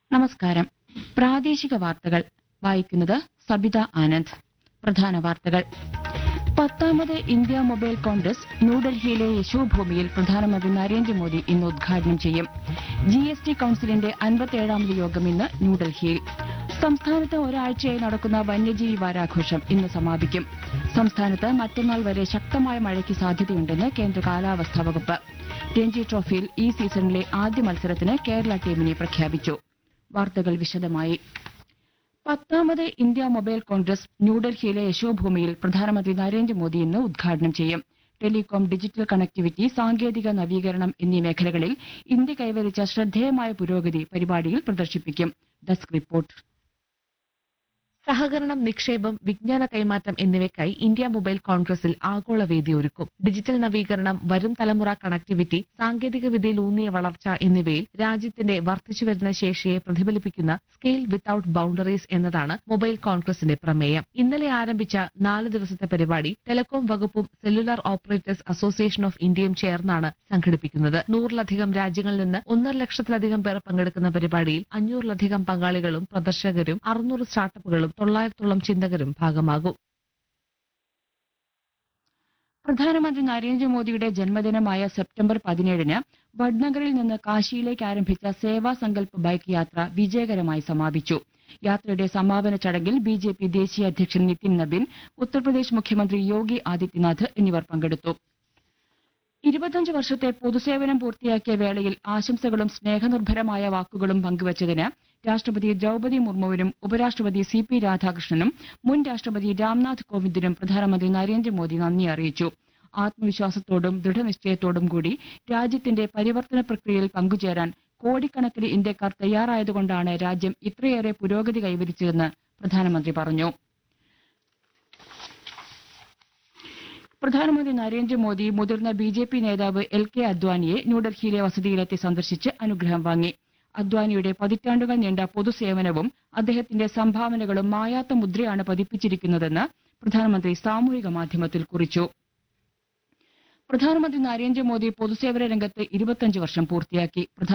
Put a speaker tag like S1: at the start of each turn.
S1: നമസ്കാരം പ്രാദേശിക വാർത്തകൾ വായിക്കുന്നത് സബിത ആനന്ദ് പ്രധാന വാർത്തകൾ പത്താമത് ഇന്ത്യ മൊബൈൽ കോൺഗ്രസ് ന്യൂഡൽഹിയിലെ യശോഭൂമിയിൽ പ്രധാനമന്ത്രി നരേന്ദ്രമോദി ഇന്ന് ഉദ്ഘാടനം ചെയ്യും ജി എസ് ടി കൌൺസിലിന്റെ അൻപത്തിയേഴാമത് യോഗം ഇന്ന് ന്യൂഡൽഹിയിൽ സംസ്ഥാനത്ത് ഒരാഴ്ചയായി നടക്കുന്ന വന്യജീവി വാരാഘോഷം ഇന്ന് സമാപിക്കും സംസ്ഥാനത്ത് മറ്റന്നാൾ വരെ ശക്തമായ മഴയ്ക്ക് സാധ്യതയുണ്ടെന്ന് കേന്ദ്ര കാലാവസ്ഥാ വകുപ്പ് രഞ്ജി ട്രോഫിയിൽ ഈ സീസണിലെ ആദ്യ മത്സരത്തിന് കേരള ടീമിനെ പ്രഖ്യാപിച്ചു വാർത്തകൾ വിശദമായി പത്താമത് ഇന്ത്യ മൊബൈൽ കോൺഗ്രസ് ന്യൂഡൽഹിയിലെ യശോഭൂമിയിൽ പ്രധാനമന്ത്രി നരേന്ദ്രമോദി ഇന്ന് ഉദ്ഘാടനം ചെയ്യും ടെലികോം ഡിജിറ്റൽ കണക്ടിവിറ്റി സാങ്കേതിക നവീകരണം എന്നീ മേഖലകളിൽ ഇന്ത്യ കൈവരിച്ച ശ്രദ്ധേയമായ പുരോഗതി പരിപാടിയിൽ പ്രദർശിപ്പിക്കും ഡെസ്ക് റിപ്പോർട്ട്
S2: സഹകരണം നിക്ഷേപം വിജ്ഞാന കൈമാറ്റം എന്നിവയ്ക്കായി ഇന്ത്യ മൊബൈൽ കോൺഗ്രസിൽ ആഗോള വേദി ഒരുക്കും ഡിജിറ്റൽ നവീകരണം വരും തലമുറ കണക്ടിവിറ്റി സാങ്കേതിക വിദ്യയിൽ ഊന്നിയ വളർച്ച എന്നിവയിൽ രാജ്യത്തിന്റെ വർദ്ധിച്ചുവരുന്ന ശേഷിയെ പ്രതിഫലിപ്പിക്കുന്ന സ്കെയിൽ വിത്തൌട്ട് ബൌണ്ടറീസ് എന്നതാണ് മൊബൈൽ കോൺഗ്രസിന്റെ പ്രമേയം ഇന്നലെ ആരംഭിച്ച നാല് ദിവസത്തെ പരിപാടി ടെലികോം വകുപ്പും സെല്ലുലാർ ഓപ്പറേറ്റേഴ്സ് അസോസിയേഷൻ ഓഫ് ഇന്ത്യയും ചേർന്നാണ് സംഘടിപ്പിക്കുന്നത് നൂറിലധികം രാജ്യങ്ങളിൽ നിന്ന് ഒന്നര ലക്ഷത്തിലധികം പേർ പങ്കെടുക്കുന്ന പരിപാടിയിൽ അഞ്ഞൂറിലധികം പങ്കാളികളും പ്രദർശകരും അറുന്നൂറ് സ്റ്റാർട്ടപ്പുകളും തൊള്ളായിരത്തോളം ചിന്തകരും ഭാഗമാകും
S1: പ്രധാനമന്ത്രി നരേന്ദ്രമോദിയുടെ ജന്മദിനമായ സെപ്റ്റംബർ പതിനേഴിന് വഡ്നഗറിൽ നിന്ന് കാശിയിലേക്ക് ആരംഭിച്ച സേവാ സങ്കൽപ് ബൈക്ക് യാത്ര വിജയകരമായി സമാപിച്ചു യാത്രയുടെ സമാപന ചടങ്ങിൽ ബി ജെ പി ദേശീയ അധ്യക്ഷൻ നിതിൻ നബിൻ ഉത്തർപ്രദേശ് മുഖ്യമന്ത്രി യോഗി ആദിത്യനാഥ് എന്നിവർ പങ്കെടുത്തു ഇരുപത്തഞ്ച് വർഷത്തെ പൊതുസേവനം പൂർത്തിയാക്കിയ വേളയിൽ ആശംസകളും സ്നേഹനിർഭരമായ വാക്കുകളും പങ്കുവച്ചതിന് രാഷ്ട്രപതി ദ്രൌപതി മുർമുവിനും ഉപരാഷ്ട്രപതി സി പി രാധാകൃഷ്ണനും മുൻ രാഷ്ട്രപതി രാംനാഥ് കോവിന്ദിനും പ്രധാനമന്ത്രി നരേന്ദ്രമോദി നന്ദി അറിയിച്ചു ആത്മവിശ്വാസത്തോടും ദൃഢനിശ്ചയത്തോടും കൂടി രാജ്യത്തിന്റെ പരിവർത്തന പ്രക്രിയയിൽ പങ്കുചേരാൻ കോടിക്കണക്കിന് ഇന്ത്യക്കാർ തയ്യാറായതുകൊണ്ടാണ് രാജ്യം ഇത്രയേറെ പുരോഗതി കൈവരിച്ചതെന്ന് പ്രധാനമന്ത്രി പറഞ്ഞു പ്രധാനമന്ത്രി നരേന്ദ്രമോദി മുതിർന്ന ബി ജെ പി നേതാവ് എൽ കെ അദ്വാനിയെ ന്യൂഡൽഹിയിലെ വസതിയിലെത്തി സന്ദർശിച്ച് അനുഗ്രഹം വാങ്ങി അദ്വാനിയുടെ പതിറ്റാണ്ടുകൾ നീണ്ട പൊതുസേവനവും അദ്ദേഹത്തിന്റെ സംഭാവനകളും മായാത്ത മുദ്രയാണ് പതിപ്പിച്ചിരിക്കുന്നതെന്ന് പ്രധാനമന്ത്രി സാമൂഹിക മാധ്യമത്തിൽ കുറിച്ചു പ്രധാനമന്ത്രി നരേന്ദ്രമോദി പൊതുസേവന രംഗത്ത് ഇരുപത്തഞ്ച് വർഷം പൂർത്തിയാക്കി